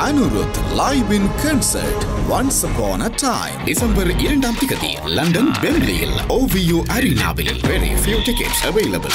அனுருத் live in concert once upon a time December இரண்டாம் திகதி London பெம்லியில் ஓவியோ அரினாவில் வெரி few tickets available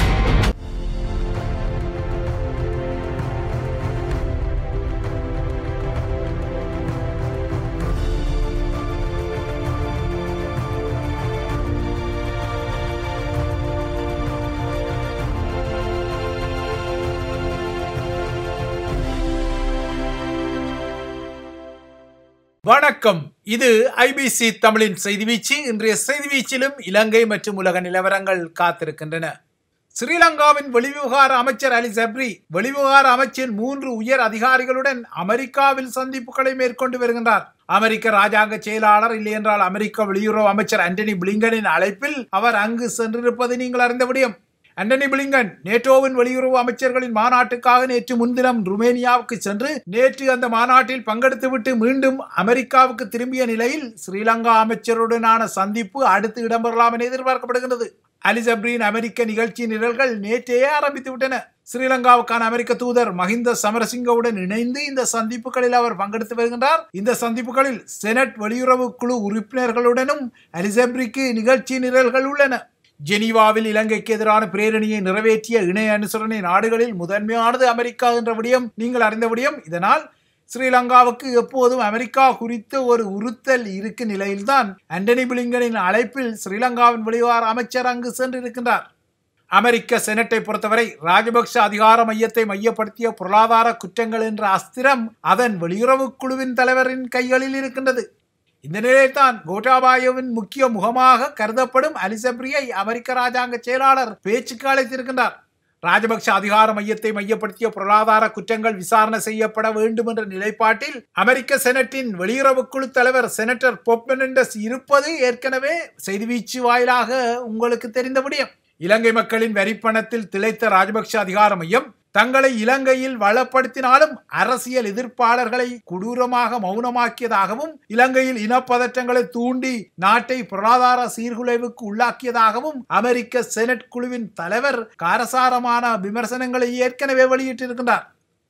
வணக்கம் இது ஐபிசி தமிழின் செய்தி வீச்சு இன்றைய செய்தி வீச்சிலும் இலங்கை மற்றும் உலக நிலவரங்கள் காத்திருக்கின்றன ஸ்ரீலங்காவின் வெளிவிவகார அமைச்சர் அலி சப்ரி வெளிவிவகார அமைச்சின் மூன்று உயர் அதிகாரிகளுடன் அமெரிக்காவில் சந்திப்புகளை மேற்கொண்டு வருகின்றார் அமெரிக்க ராஜாங்க செயலாளர் இல்லையென்றால் அமெரிக்க வெளியுறவு அமைச்சர் ஆண்டனி பிளிங்கனின் அழைப்பில் அவர் அங்கு சென்றிருப்பது நீங்கள் அறிந்த விடயம் ஆண்டனி பிளிங்கன் நேட்டோவின் வெளியுறவு அமைச்சர்களின் மாநாட்டுக்காக நேற்று முன்தினம் ருமேனியாவுக்கு சென்று நேற்று அந்த மாநாட்டில் பங்கெடுத்துவிட்டு மீண்டும் அமெரிக்காவுக்கு திரும்பிய நிலையில் ஸ்ரீலங்கா அமைச்சருடனான சந்திப்பு அடுத்து இடம்பெறலாம் என எதிர்பார்க்கப்படுகிறது அலிசப்ரின் அமெரிக்க நிகழ்ச்சி நிரல்கள் நேற்றே ஆரம்பித்து விட்டன ஸ்ரீலங்காவுக்கான அமெரிக்க தூதர் மஹிந்த சமரசிங்கவுடன் இணைந்து இந்த சந்திப்புகளில் அவர் பங்கெடுத்து வருகின்றார் இந்த சந்திப்புகளில் செனட் வெளியுறவு குழு உறுப்பினர்களுடனும் அலிசப்ரிக்கு நிகழ்ச்சி நிரல்கள் உள்ளன ஜெனீவாவில் இலங்கைக்கு எதிரான பிரேரணியை நிறைவேற்றிய இணைய அனுசரணை நாடுகளில் முதன்மையானது அமெரிக்கா என்ற விடயம் நீங்கள் அறிந்த விடயம் இதனால் ஸ்ரீலங்காவுக்கு எப்போதும் அமெரிக்கா குறித்த ஒரு உறுத்தல் இருக்கு நிலையில்தான் ஆண்டனி பிளிங்கனின் அழைப்பில் ஸ்ரீலங்காவின் வெளிவார அமைச்சர் அங்கு சென்றிருக்கின்றார் அமெரிக்க செனட்டை பொறுத்தவரை ராஜபக்ஷ அதிகார மையத்தை மையப்படுத்திய பொருளாதார குற்றங்கள் என்ற அஸ்திரம் அதன் வெளியுறவு குழுவின் தலைவரின் கைகளில் இருக்கின்றது இந்த நிலையில்தான் கோட்டாபாயவின் முக்கிய முகமாக கருதப்படும் அலிசப்ரியை அமெரிக்க ராஜாங்க செயலாளர் பேச்சுக்கு அழைத்திருக்கின்றார் ராஜபக்ஷ அதிகார மையத்தை மையப்படுத்திய பொருளாதார குற்றங்கள் விசாரணை செய்யப்பட வேண்டும் என்ற நிலைப்பாட்டில் அமெரிக்க செனட்டின் வெளியுறவு குழு தலைவர் செனட்டர் பொப்பமெண்டஸ் இருப்பது ஏற்கனவே செய்தி வீச்சு வாயிலாக உங்களுக்கு தெரிந்த விடயம் இலங்கை மக்களின் வரிப்பணத்தில் திளைத்த ராஜபக்ஷ அதிகார மையம் தங்களை இலங்கையில் வளப்படுத்தினாலும் அரசியல் எதிர்ப்பாளர்களை கொடூரமாக மௌனமாக்கியதாகவும் இலங்கையில் இனப்பதற்றங்களை தூண்டி நாட்டை பொருளாதார சீர்குலைவுக்கு உள்ளாக்கியதாகவும் அமெரிக்க செனட் குழுவின் தலைவர் காரசாரமான விமர்சனங்களை ஏற்கனவே வெளியிட்டிருக்கின்றார்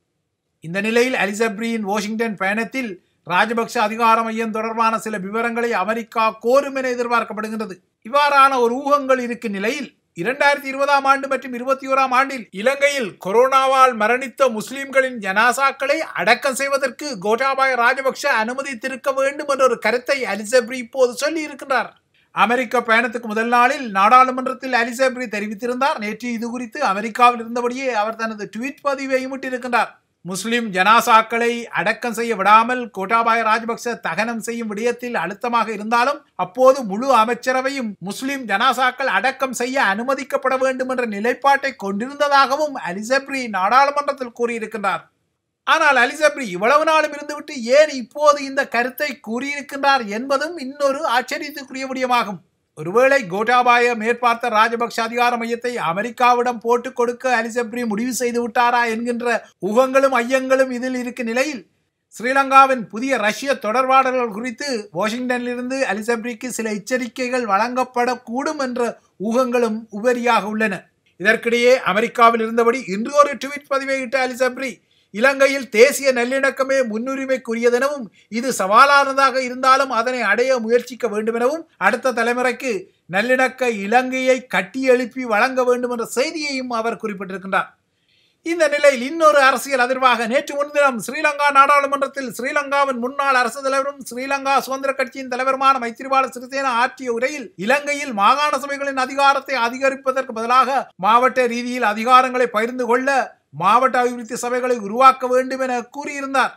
இந்த நிலையில் அலிசப்ரியின் வாஷிங்டன் பயணத்தில் ராஜபக்ஷ அதிகார மையம் தொடர்பான சில விவரங்களை அமெரிக்கா கோரும் என எதிர்பார்க்கப்படுகின்றது இவ்வாறான ஒரு ஊகங்கள் இருக்கும் நிலையில் இரண்டாயிரத்தி இருபதாம் ஆண்டு மற்றும் இருபத்தி ஓராம் ஆண்டில் இலங்கையில் கொரோனாவால் மரணித்த முஸ்லிம்களின் ஜனாசாக்களை அடக்கம் செய்வதற்கு கோட்டாபாய ராஜபக்ஷ அனுமதித்திருக்க வேண்டும் என்ற ஒரு கருத்தை அலிசப்ரி இப்போது சொல்லி இருக்கின்றார் அமெரிக்க பயணத்துக்கு முதல் நாளில் நாடாளுமன்றத்தில் அலிசப்ரி தெரிவித்திருந்தார் நேற்று இது குறித்து அமெரிக்காவில் இருந்தபடியே அவர் தனது ட்வீட் பதிவை விட்டிருக்கின்றார் முஸ்லிம் ஜனாசாக்களை அடக்கம் செய்ய விடாமல் கோட்டாபாய ராஜபக்ச தகனம் செய்யும் விடயத்தில் அழுத்தமாக இருந்தாலும் அப்போது முழு அமைச்சரவையும் முஸ்லிம் ஜனாசாக்கள் அடக்கம் செய்ய அனுமதிக்கப்பட வேண்டும் என்ற நிலைப்பாட்டை கொண்டிருந்ததாகவும் அலிசப்ரி நாடாளுமன்றத்தில் கூறியிருக்கின்றார் ஆனால் அலிசப்ரி இவ்வளவு நாளும் இருந்துவிட்டு ஏன் இப்போது இந்த கருத்தை கூறியிருக்கின்றார் என்பதும் இன்னொரு ஆச்சரியத்துக்குரிய விடயமாகும் ஒருவேளை கோட்டாபாய மேற்பார்த்த ராஜபக்ஷ அதிகார மையத்தை அமெரிக்காவிடம் போட்டுக் கொடுக்க அலிசப்ரி முடிவு செய்து விட்டாரா என்கின்ற ஊகங்களும் ஐயங்களும் இதில் இருக்கும் நிலையில் ஸ்ரீலங்காவின் புதிய ரஷ்ய தொடர்பாடல்கள் குறித்து வாஷிங்டனிலிருந்து அலிசப்ரிக்கு சில எச்சரிக்கைகள் வழங்கப்படக்கூடும் என்ற ஊகங்களும் உபரியாக உள்ளன இதற்கிடையே அமெரிக்காவில் இருந்தபடி இன்று ஒரு ட்வீட் பதிவை இட்ட அலிசப்ரி இலங்கையில் தேசிய நல்லிணக்கமே முன்னுரிமைக்குரியதெனவும் இது சவாலானதாக இருந்தாலும் அதனை அடைய முயற்சிக்க வேண்டுமெனவும் அடுத்த தலைமுறைக்கு நல்லிணக்க இலங்கையை கட்டி எழுப்பி வழங்க வேண்டும் என்ற செய்தியையும் அவர் குறிப்பிட்டிருக்கின்றார் இந்த நிலையில் இன்னொரு அரசியல் அதிர்வாக நேற்று முன்தினம் ஸ்ரீலங்கா நாடாளுமன்றத்தில் ஸ்ரீலங்காவின் முன்னாள் அரசு தலைவரும் ஸ்ரீலங்கா சுதந்திர கட்சியின் தலைவருமான மைத்திரிபால சிறிசேனா ஆற்றிய உரையில் இலங்கையில் மாகாண சபைகளின் அதிகாரத்தை அதிகரிப்பதற்கு பதிலாக மாவட்ட ரீதியில் அதிகாரங்களை பகிர்ந்து கொள்ள மாவட்ட அபிவிருத்தி சபைகளை உருவாக்க வேண்டும் என கூறியிருந்தார்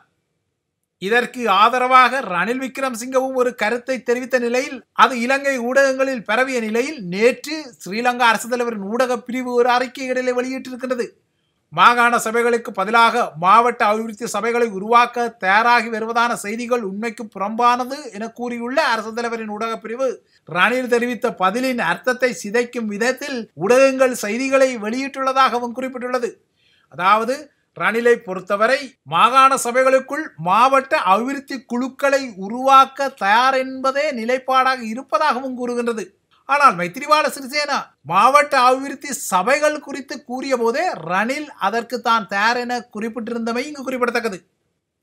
இதற்கு ஆதரவாக ரணில் விக்ரம்சிங்கவும் ஒரு கருத்தை தெரிவித்த நிலையில் அது இலங்கை ஊடகங்களில் பரவிய நிலையில் நேற்று ஸ்ரீலங்கா அரசு தலைவரின் ஊடக பிரிவு ஒரு அறிக்கையிடலை வெளியிட்டிருக்கின்றது மாகாண சபைகளுக்கு பதிலாக மாவட்ட அபிவிருத்தி சபைகளை உருவாக்க தயாராகி வருவதான செய்திகள் உண்மைக்கு புறம்பானது என கூறியுள்ள அரசு தலைவரின் ஊடக பிரிவு ரணில் தெரிவித்த பதிலின் அர்த்தத்தை சிதைக்கும் விதத்தில் ஊடகங்கள் செய்திகளை வெளியிட்டுள்ளதாகவும் குறிப்பிட்டுள்ளது அதாவது ரணிலை பொறுத்தவரை மாகாண சபைகளுக்குள் மாவட்ட அபிவிருத்தி குழுக்களை உருவாக்க தயார் என்பதே நிலைப்பாடாக இருப்பதாகவும் கூறுகின்றது ஆனால் மைத்திரிபால சிறிசேனா மாவட்ட அபிவிருத்தி சபைகள் குறித்து கூறிய போதே ரணில் அதற்கு தான் தயார் என குறிப்பிட்டிருந்தமை இங்கு குறிப்பிடத்தக்கது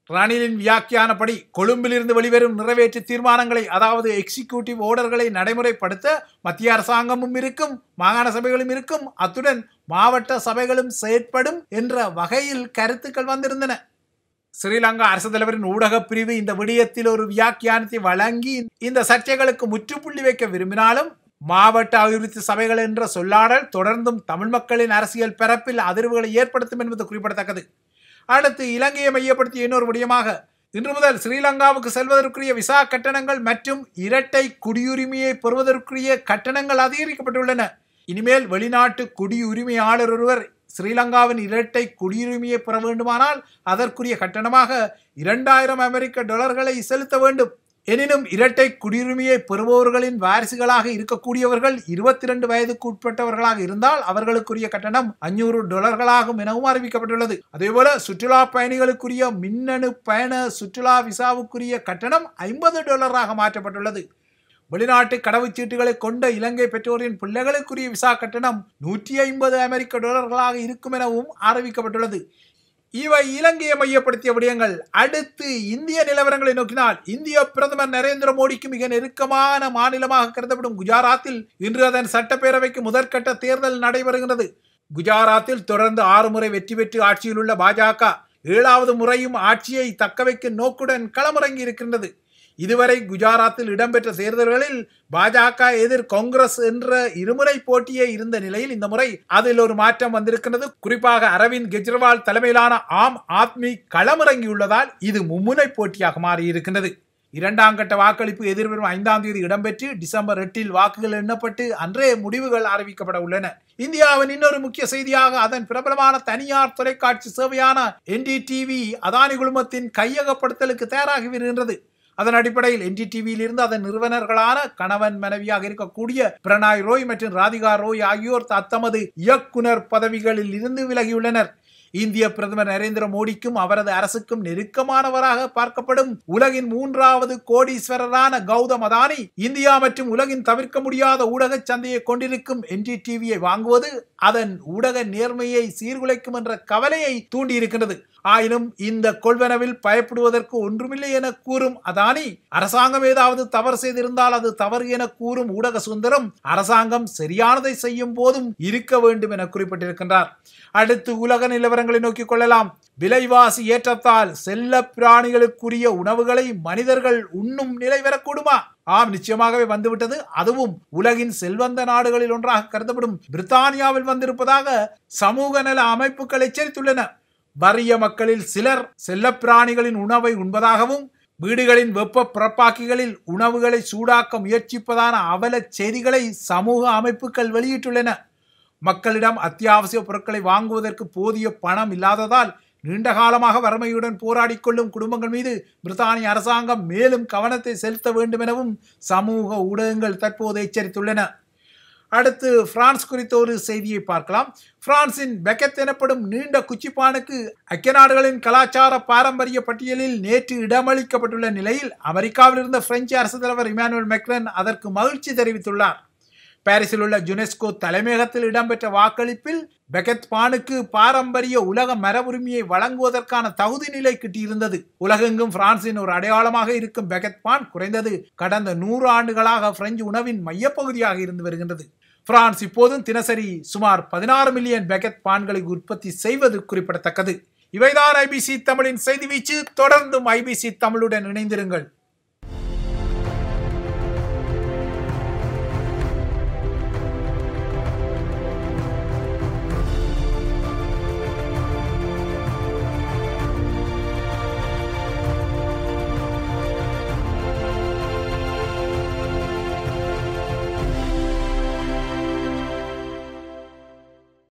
ரணிலின் வியாக்கியானப்படி கொழும்பிலிருந்து வெளிவரும் நிறைவேற்று தீர்மானங்களை அதாவது எக்ஸிகியூட்டிவ் ஓர்டர்களை நடைமுறைப்படுத்த மத்திய அரசாங்கமும் இருக்கும் மாகாண சபைகளும் இருக்கும் அத்துடன் மாவட்ட சபைகளும் செயற்படும் என்ற வகையில் கருத்துக்கள் வந்திருந்தன ஸ்ரீலங்கா அரசு தலைவரின் ஊடக பிரிவு இந்த விடயத்தில் ஒரு வியாக்கியானத்தை வழங்கி இந்த சர்ச்சைகளுக்கு முற்றுப்புள்ளி வைக்க விரும்பினாலும் மாவட்ட அபிவிருத்தி சபைகள் என்ற சொல்லாடல் தொடர்ந்தும் தமிழ் மக்களின் அரசியல் பரப்பில் அதிர்வுகளை ஏற்படுத்தும் என்பது குறிப்பிடத்தக்கது அடுத்து இலங்கையை மையப்படுத்திய இன்னொரு விடயமாக இன்று முதல் ஸ்ரீலங்காவுக்கு செல்வதற்குரிய விசா கட்டணங்கள் மற்றும் இரட்டை குடியுரிமையை பெறுவதற்குரிய கட்டணங்கள் அதிகரிக்கப்பட்டுள்ளன இனிமேல் வெளிநாட்டு குடியுரிமையாளர் ஒருவர் ஸ்ரீலங்காவின் இரட்டை குடியுரிமையை பெற வேண்டுமானால் அதற்குரிய கட்டணமாக இரண்டாயிரம் அமெரிக்க டாலர்களை செலுத்த வேண்டும் எனினும் இரட்டை குடியுரிமையை பெறுபவர்களின் வாரிசுகளாக இருக்கக்கூடியவர்கள் இருபத்தி இரண்டு வயதுக்கு உட்பட்டவர்களாக இருந்தால் அவர்களுக்குரிய கட்டணம் அஞ்சூறு டாலர்களாகும் எனவும் அறிவிக்கப்பட்டுள்ளது அதேபோல சுற்றுலா பயணிகளுக்குரிய மின்னணு பயண சுற்றுலா விசாவுக்குரிய கட்டணம் ஐம்பது டாலராக மாற்றப்பட்டுள்ளது வெளிநாட்டு கடவுச்சீட்டுகளை கொண்ட இலங்கை பெற்றோரின் பிள்ளைகளுக்குரிய விசா கட்டணம் நூற்றி ஐம்பது அமெரிக்க டாலர்களாக இருக்கும் எனவும் அறிவிக்கப்பட்டுள்ளது இவை இலங்கையை மையப்படுத்திய விடயங்கள் அடுத்து இந்திய நிலவரங்களை நோக்கினால் இந்திய பிரதமர் நரேந்திர மோடிக்கு மிக நெருக்கமான மாநிலமாக கருதப்படும் குஜராத்தில் இன்று அதன் சட்டப்பேரவைக்கு முதற்கட்ட தேர்தல் நடைபெறுகிறது குஜராத்தில் தொடர்ந்து ஆறு முறை வெற்றி பெற்று ஆட்சியில் உள்ள பாஜக ஏழாவது முறையும் ஆட்சியை தக்கவைக்கும் நோக்குடன் களமிறங்கி இருக்கின்றது இதுவரை குஜராத்தில் இடம்பெற்ற தேர்தல்களில் பாஜக எதிர் காங்கிரஸ் என்ற இருமுறை போட்டியே இருந்த நிலையில் இந்த முறை அதில் ஒரு மாற்றம் வந்திருக்கிறது குறிப்பாக அரவிந்த் கெஜ்ரிவால் தலைமையிலான ஆம் ஆத்மி களமிறங்கியுள்ளதால் இது மும்முனை போட்டியாக மாறியிருக்கின்றது இரண்டாம் கட்ட வாக்களிப்பு எதிர்வரும் ஐந்தாம் தேதி இடம்பெற்று டிசம்பர் எட்டில் வாக்குகள் எண்ணப்பட்டு அன்றே முடிவுகள் அறிவிக்கப்பட உள்ளன இந்தியாவின் இன்னொரு முக்கிய செய்தியாக அதன் பிரபலமான தனியார் தொலைக்காட்சி சேவையான என்டிடிவி அதானி குழுமத்தின் கையகப்படுத்தலுக்கு தயாராகி வருகின்றது அதன் அடிப்படையில் என்டிடிவியில் இருந்து அதன் நிறுவனர்களான கணவன் மனைவியாக இருக்கக்கூடிய பிரணாய் ரோய் மற்றும் ராதிகா ரோய் ஆகியோர் தத்தமது இயக்குனர் பதவிகளில் இருந்து விலகியுள்ளனர் இந்திய பிரதமர் நரேந்திர மோடிக்கும் அவரது அரசுக்கும் நெருக்கமானவராக பார்க்கப்படும் உலகின் மூன்றாவது கோடீஸ்வரரான கௌதம் அதானி இந்தியா மற்றும் உலகின் தவிர்க்க முடியாத ஊடக சந்தையை கொண்டிருக்கும் என்டிடிவியை வாங்குவது அதன் ஊடக நேர்மையை சீர்குலைக்கும் என்ற கவலையை தூண்டியிருக்கின்றது ஆயினும் இந்த கொள்வனவில் பயப்படுவதற்கு ஒன்றுமில்லை என கூறும் அதானி அரசாங்கம் ஏதாவது தவறு செய்திருந்தால் அது தவறு என கூறும் ஊடக சுதந்திரம் அரசாங்கம் சரியானதை செய்யும் போதும் இருக்க வேண்டும் என குறிப்பிட்டிருக்கின்றார் அடுத்து உலக நிலவரங்களை நோக்கிக் கொள்ளலாம் விலைவாசி ஏற்றத்தால் செல்ல பிராணிகளுக்குரிய உணவுகளை மனிதர்கள் உண்ணும் நிலை வரக்கூடுமா ஆம் நிச்சயமாகவே வந்துவிட்டது அதுவும் உலகின் செல்வந்த நாடுகளில் ஒன்றாக கருதப்படும் பிரித்தானியாவில் வந்திருப்பதாக சமூக நல அமைப்புகள் எச்சரித்துள்ளன வறிய மக்களில் சிலர் செல்லப்பிராணிகளின் உணவை உண்பதாகவும் வீடுகளின் வெப்ப பிறப்பாக்கிகளில் உணவுகளை சூடாக்க முயற்சிப்பதான அவல செய்திகளை சமூக அமைப்புகள் வெளியிட்டுள்ளன மக்களிடம் அத்தியாவசிய பொருட்களை வாங்குவதற்கு போதிய பணம் இல்லாததால் நீண்ட காலமாக வறுமையுடன் போராடிக் கொள்ளும் குடும்பங்கள் மீது பிரித்தானிய அரசாங்கம் மேலும் கவனத்தை செலுத்த வேண்டும் எனவும் சமூக ஊடகங்கள் தற்போது எச்சரித்துள்ளன அடுத்து பிரான்ஸ் குறித்த ஒரு செய்தியை பார்க்கலாம் பிரான்சின் பெக்கத் எனப்படும் நீண்ட குச்சிப்பானுக்கு ஐக்கிய நாடுகளின் கலாச்சார பாரம்பரிய பட்டியலில் நேற்று இடமளிக்கப்பட்டுள்ள நிலையில் அமெரிக்காவில் இருந்த பிரெஞ்சு அரசு தலைவர் இமானுவல் மெக்ரன் அதற்கு மகிழ்ச்சி தெரிவித்துள்ளார் பாரிஸில் உள்ள யுனெஸ்கோ தலைமையகத்தில் இடம்பெற்ற வாக்களிப்பில் பெகத் பானுக்கு பாரம்பரிய உலக மரபுரிமையை வழங்குவதற்கான தகுதி நிலை கிட்டியிருந்தது உலகெங்கும் பிரான்சின் ஒரு அடையாளமாக இருக்கும் பெகத் பான் குறைந்தது கடந்த நூறு ஆண்டுகளாக பிரெஞ்சு உணவின் மையப்பகுதியாக இருந்து வருகின்றது பிரான்ஸ் இப்போதும் தினசரி சுமார் பதினாறு மில்லியன் பெகத் பான்களை உற்பத்தி செய்வது குறிப்பிடத்தக்கது இவைதான் ஐபிசி தமிழின் செய்தி வீச்சு தொடர்ந்தும் ஐபிசி தமிழுடன் இணைந்திருங்கள்